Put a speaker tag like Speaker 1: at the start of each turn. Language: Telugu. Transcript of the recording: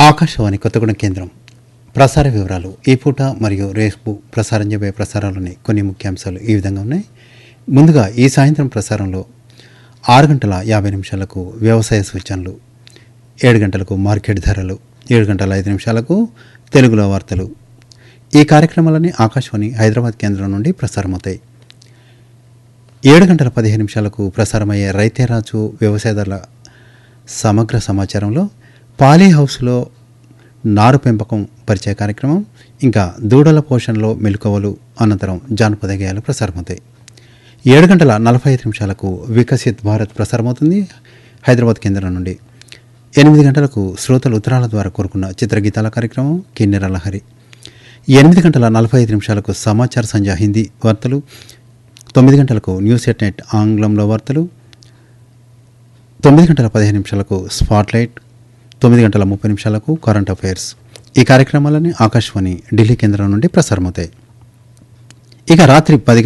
Speaker 1: ఆకాశవాణి కొత్తగూడెం కేంద్రం ప్రసార వివరాలు ఈ పూట మరియు రేపు ప్రసారం చేయబోయే ప్రసారాల్లోని కొన్ని ముఖ్యాంశాలు ఈ విధంగా ఉన్నాయి ముందుగా ఈ సాయంత్రం ప్రసారంలో ఆరు గంటల యాభై నిమిషాలకు వ్యవసాయ సూచనలు ఏడు గంటలకు మార్కెట్ ధరలు ఏడు గంటల ఐదు నిమిషాలకు తెలుగులో వార్తలు ఈ కార్యక్రమాలన్నీ ఆకాశవాణి హైదరాబాద్ కేంద్రం నుండి ప్రసారమవుతాయి ఏడు గంటల పదిహేను నిమిషాలకు ప్రసారమయ్యే రైతేరాజు వ్యవసాయదారుల సమగ్ర సమాచారంలో పాలీ హౌస్లో నారు పెంపకం పరిచయ కార్యక్రమం ఇంకా దూడల పోషణలో మెలకువలు అనంతరం జానపద గేయాలు ప్రసారమవుతాయి ఏడు గంటల నలభై ఐదు నిమిషాలకు వికసిత్ భారత్ ప్రసారమవుతుంది హైదరాబాద్ కేంద్రం నుండి ఎనిమిది గంటలకు శ్రోతలు ఉత్తరాల ద్వారా కోరుకున్న చిత్రగీతాల కార్యక్రమం కిన్నెర లహరి ఎనిమిది గంటల నలభై ఐదు నిమిషాలకు సమాచార సంధ్య హిందీ వార్తలు తొమ్మిది గంటలకు న్యూస్ ఎట్ నెట్ ఆంగ్లంలో వార్తలు తొమ్మిది గంటల పదిహేను నిమిషాలకు స్పాట్లైట్ తొమ్మిది గంటల ముప్పై నిమిషాలకు కరెంట్ అఫైర్స్ ఈ కార్యక్రమాలన్నీ ఆకాశవాణి ఢిల్లీ కేంద్రం నుండి ప్రసారమవుతాయి ఇక రాత్రి పది